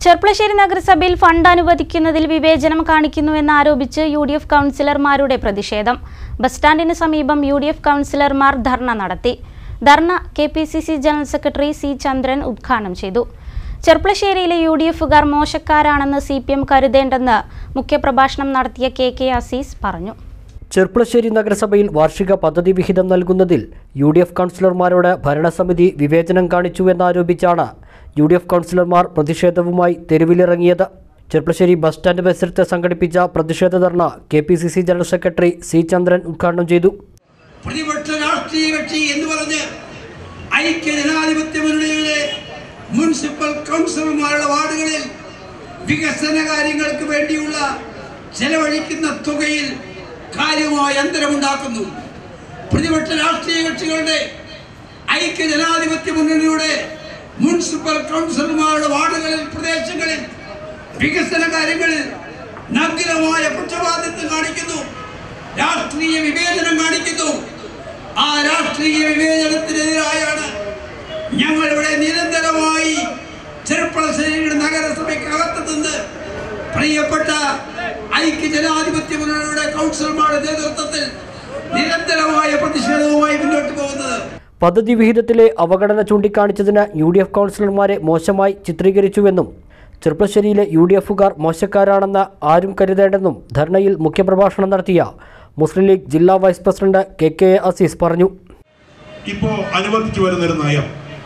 ചെർപ്പളശ്ശേരി നഗരസഭയിൽ ഫണ്ട് അനുവദിക്കുന്നതിൽ വിവേചനം കാണിക്കുന്നുവെന്നാരോപിച്ച് യു ഡി എഫ് കൗൺസിലർമാരുടെ പ്രതിഷേധം ബസ് സ്റ്റാൻഡിന് സമീപം യു ഡി എഫ് കൗൺസിലർമാർ ധർണ നടത്തി ധർണ K P C C general secretary C Chandran ഉദ്ഘാടനം ചെയ്തു ചെർപ്പളശ്ശേരിയിലെ യു ഡി എഫുകാർ മോശക്കാരാണെന്ന് സി പി എം കരുതേണ്ടെന്ന് മുഖ്യപ്രഭാഷണം നടത്തിയ കെ കെ അസീസ് പറഞ്ഞു ചെർപ്പളശ്ശേരി നഗരസഭയിൽ വാർഷിക പദ്ധതി വിഹിതം നൽകുന്നതിൽ യു ഡി എഫ് കൗൺസിലർമാരോട് ഭരണസമിതി വിവേചനം കാണിച്ചുവെന്നാരോപിച്ചാണ് യു ഡി എഫ് കൗൺസിലർമാർ പ്രതിഷേധവുമായി തെരുവിലിറങ്ങിയത് ചെർപ്പളശ്ശേരി ബസ് സ്റ്റാൻഡ് പരിസരത്ത് സംഘടിപ്പിച്ച പ്രതിഷേധ ധർണ K P C C general secretary C Chandran ഉദ്ഘാടനം ചെയ്തു പ്രതിപക്ഷ രാഷ്ട്രീയ കക്ഷി എന്ന് പറഞ്ഞ് ഐക്യ ജനാധിപത്യ മുന്നണിയുടെ മുനിസിപ്പൽ കൗൺസിലർമാരുടെ വാർഡുകളിൽ വികസന കാര്യങ്ങൾക്ക് വേണ്ടിയുള്ള ചെലവഴിക്കുന്ന തുകയിൽ കാര്യമായ അന്തരമുണ്ടാക്കുന്നു പ്രതിപക്ഷ രാഷ്ട്രീയ കക്ഷികളുടെ ഐക്യ ജനാധിപത്യ മുന്നണിയുടെ മുനിസിപ്പൽ കൗൺസിലർമാരുടെ വാർഡുകളിൽ പ്രദേശങ്ങളിൽ വികസന കാര്യങ്ങളിൽ നഗ്നമായ പക്ഷപാതിത്വം കാണിക്കുന്നു രാഷ്ട്രീയ വിവേചനം കാണിക്കുന്നു ആ രാഷ്ട്രീയ വിവേചനത്തിനെതിരായാണ് ഞങ്ങൾ ഇവിടെ നിരന്തരമായി ചെറുപ്പളശ്ശേരിയുടെ നഗരസഭയ്ക്കകത്ത് നിന്ന് പ്രിയപ്പെട്ട ഐക്യ ജനാധിപത്യ മുന്നണിയുടെ കൗൺസിലർമാരുടെ നേതൃത്വത്തിൽ നിരന്തരമായ പ്രതിഷേധവുമായി മുന്നോട്ട് പോകുന്നത് പദ്ധതി വിഹിതത്തിലെ അവഗണന ചൂണ്ടിക്കാണിച്ചതിന് യു ഡി എഫ് കൗൺസിലർമാരെ മോശമായി ചിത്രീകരിച്ചുവെന്നും ചെർപ്പശ്ശേരിയിലെ യു ഡി എഫുകാർ മോശക്കാരാണെന്ന് ആരും കരുതേണ്ടെന്നും ധർണയിൽ മുഖ്യപ്രഭാഷണം നടത്തിയ മുസ്ലിം ലീഗ് ജില്ലാ vice president K K A Aziz പറഞ്ഞു ഇപ്പോ അനുവർത്തിച്ചു വരുന്നൊരു നയം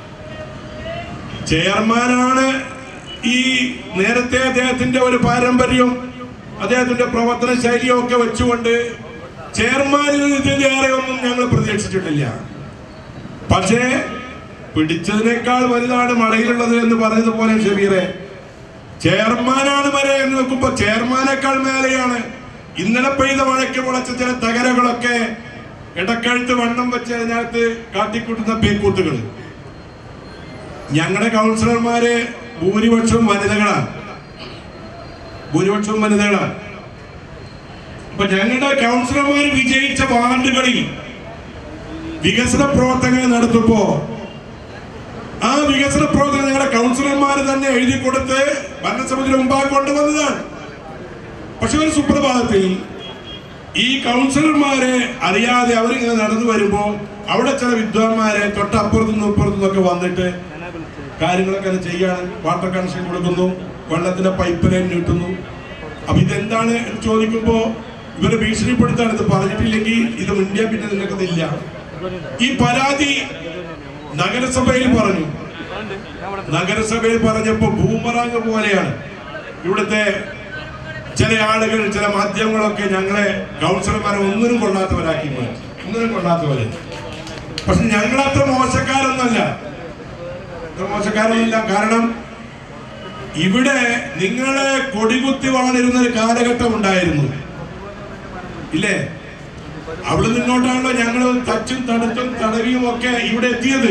ചെയർമാനാണ് ഈ നേരത്തെ അദ്ദേഹത്തിന്റെ ഒരു പാരമ്പര്യം അദ്ദേഹത്തിന്റെ പ്രവർത്തന ശൈലിയും ഒക്കെ വെച്ചുകൊണ്ട് ചെയർമാനിൽ ഇതിലേറെ ഒന്നും ഞങ്ങൾ പ്രതീക്ഷിച്ചിട്ടില്ല പക്ഷേ പിടിച്ചതിനേക്കാൾ വലുതാണ് മഴയിലുള്ളത് എന്ന് പറഞ്ഞതുപോലെ ഷബീറെ ചെയർമാനാണ് വരെ എന്ന് നോക്കുമ്പോ ചെയർമാനേക്കാൾ മേലെയാണ് ഇന്നലെ പെയ്ത മഴയ്ക്ക് മുളച്ച ചില തകരകളൊക്കെ ഇടക്കഴുത്ത് വണ്ണം വെച്ച് അതിനകത്ത് കാട്ടിക്കൂട്ടുന്ന പേക്കൂത്തുകൾ ഞങ്ങളുടെ കൗൺസിലർമാര് ഭൂരിപക്ഷവും വനിതകളാണ് ഭൂരിപക്ഷവും വനിതകളാണ് അപ്പൊ ഞങ്ങളുടെ കൗൺസിലർമാർ വിജയിച്ച വാർഡുകളിൽ വികസന പ്രവർത്തനങ്ങൾ നടത്തുമ്പോ ആ വികസന പ്രവർത്തനം ഞങ്ങളുടെ കൗൺസിലർമാർ തന്നെ എഴുതി കൊടുത്ത് ഭരണസമിതിയുടെ മുമ്പാകെ കൊണ്ടുവന്നതാണ് പക്ഷെ ഒരു സുപ്രഭാതത്തിൽ ഈ കൗൺസിലർമാരെ അറിയാതെ അവരിങ്ങനെ നടന്നു വരുമ്പോ അവിടെ ചില വിദ്വാൻമാരെ തൊട്ടപ്പുറത്തുനിന്നും ഇപ്പുറത്തുനിന്നൊക്കെ വന്നിട്ട് കാര്യങ്ങളൊക്കെ അത് ചെയ്യാണ് വാട്ടർ കണക്ഷൻ കൊടുക്കുന്നു വെള്ളത്തിന്റെ പൈപ്പ് ലൈൻ നീട്ടുന്നു അപ്പൊ ഇതെന്താണ് എന്ന് ചോദിക്കുമ്പോ ഇവരെ ഭീഷണിപ്പെടുത്താണ് ഇത് പറഞ്ഞിട്ടില്ലെങ്കിൽ ഇത് മുന്നേ പിന്നെ നിങ്ങൾക്കതില്ല ഈ പരാതി നഗരസഭയിൽ പറഞ്ഞു നഗരസഭയിൽ പറഞ്ഞപ്പോ ഭൂമറാങ് പോലെയാണ് ഇവിടുത്തെ ചില ആളുകൾ ചില മാധ്യമങ്ങളൊക്കെ ഞങ്ങളെ കൗൺസിലർമാരെ ഒന്നിനും കൊള്ളാത്തവരാക്കി മാറ്റി ഒന്നിനും കൊള്ളാത്തവരെ പക്ഷെ ഞങ്ങളത്ര മോശക്കാരൊന്നല്ല അത്ര മോശക്കാരൊന്നുമില്ല കാരണം ഇവിടെ നിങ്ങളെ കൊടികുത്തി വളർന്നിരുന്ന ഒരു കാലഘട്ടം ഉണ്ടായിരുന്നു ഇല്ലേ അവിടെ നിന്നോട്ടാണല്ലോ ഞങ്ങൾ തച്ചും തടുത്തും തടവിയും ഒക്കെ ഇവിടെ എത്തിയത്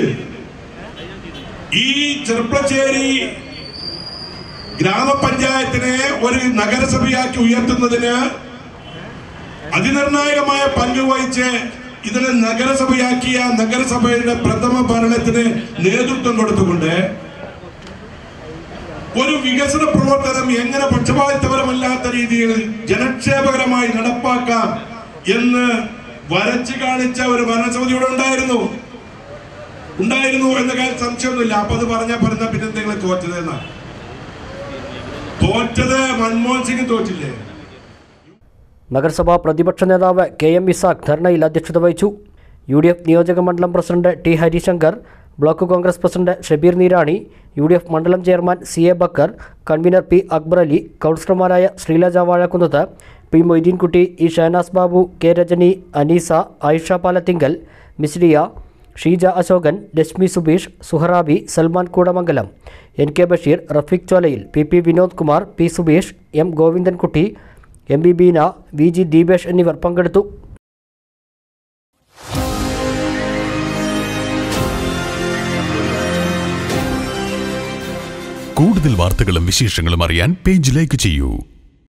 ഈ ചെറുപ്പച്ചേരി ഗ്രാമപഞ്ചായത്തിനെ ഒരു നഗരസഭയാക്കി ഉയർത്തുന്നതിന് അതിനിർണായകമായ പങ്ക് വഹിച്ച് ഇതിനെ നഗരസഭയാക്കിയ നഗരസഭയുടെ പ്രഥമ ഭരണത്തിന് നേതൃത്വം കൊടുത്തുകൊണ്ട് ഒരു വികസന പ്രവർത്തനം എങ്ങനെ പക്ഷപാതിത്വപരമല്ലാത്ത രീതിയിൽ ജനക്ഷേമകരമായി നടപ്പാക്കാം എന്ന് വരച്ചു കാണിച്ച ഒരു ഭരണസമിതി ഇവിടെ ഉണ്ടായിരുന്നു ഉണ്ടായിരുന്നു എന്ന കാര്യം സംശയമൊന്നുമില്ല അപ്പൊ അത് പറഞ്ഞാൽ പറഞ്ഞ പിന്നെ എന്തെങ്കിലും തോറ്റത് എന്നാണ് തോറ്റത് മൻമോഹൻ സിംഗ് തോറ്റില്ലേ നഗരസഭാ പ്രതിപക്ഷ നേതാവ് കെ എം ഇസാഖ് ധർണയിൽ അധ്യക്ഷത വഹിച്ചു യു ഡി എഫ് നിയോജക മണ്ഡലം president T Harishankar block Congress president Shabeer Neerani U D F മണ്ഡലം chairman C A Bakkar convener P Akbar Ali കൗൺസിലർമാരായ Sreeleja Vazhakkunnath P Moideenkutty E Shahanas Babu K Rajani Aneesa Ayisha Palathingal Misriya Sheeja Ashokan Reshmi Subeesh Suharabi Salman Koodamangalam N K Basheer Rafeeq Cholayil P P Vinod Kumar P Subeesh M Govindankutty M B Beena V G Deepesh എന്നിവർ പങ്കെടുത്തു കൂടുതൽ വാർത്തകളും വിശേഷങ്ങളും അറിയാൻ പേജ് ലൈക്ക് ചെയ്യൂ